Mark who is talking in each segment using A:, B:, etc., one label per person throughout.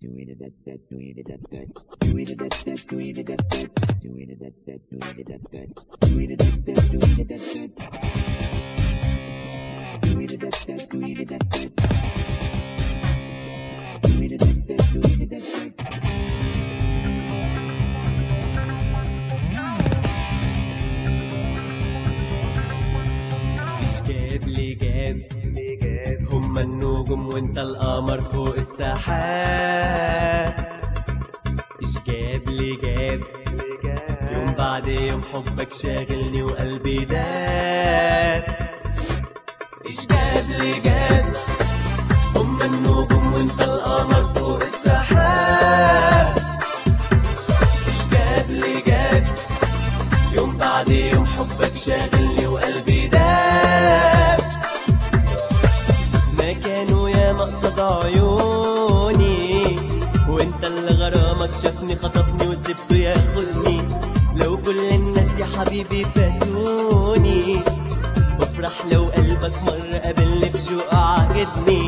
A: مش جاب لي جاب هما النجوم وانت القمر فوق السحاب مش جاب لي جاب يوم بعد يوم حبك شاغلني وقلبي داب مش جاب لي جاب هما النجوم وانت القمر فوق السحاب مش جاب لي جاب يوم بعد يوم حبك شاغلني وقلبي داب ما كانوا يا مقصد عيوني وانت اللي غرامك شافني خطفني وسبته ياخدني لو كل الناس يا حبيبي فاتوني بفرح لو قلبك مرة قابلني بشوق عاجبني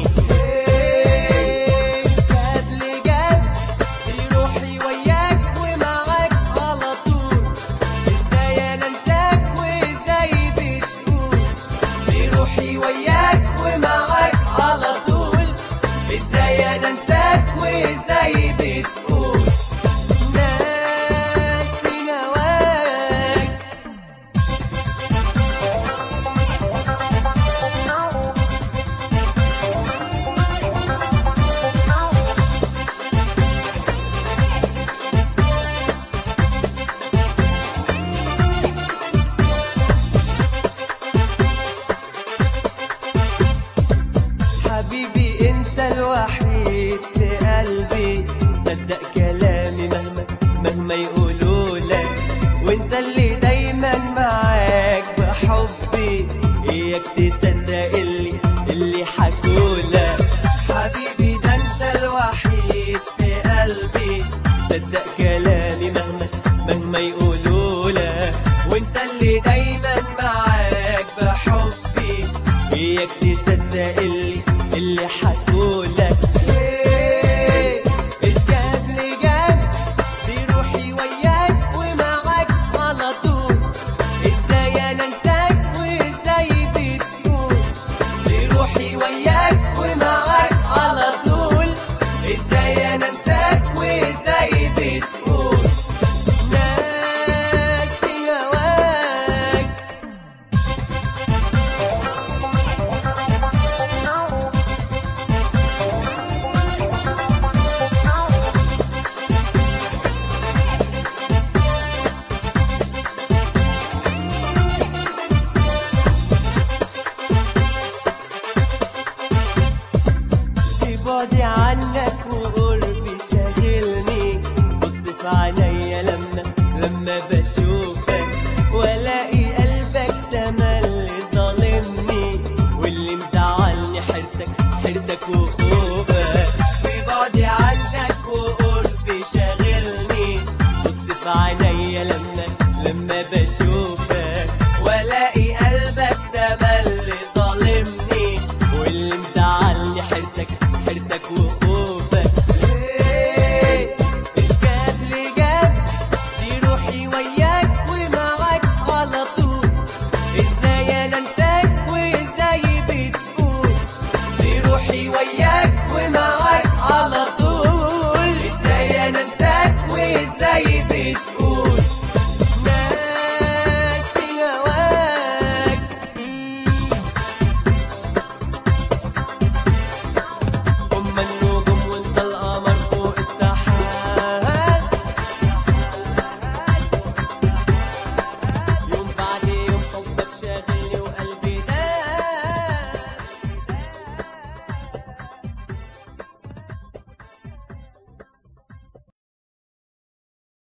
A: جاب لي جاب روحي وياك ومعاك على طول ازاي انا انساك وازاي بتقول بروحي وياك ومعاك على طول ازاي انا انساك وازاي بتقول ناسي هواك حبيبي انت الوحيد في قلبي صدق كلامي مهما مهما يقول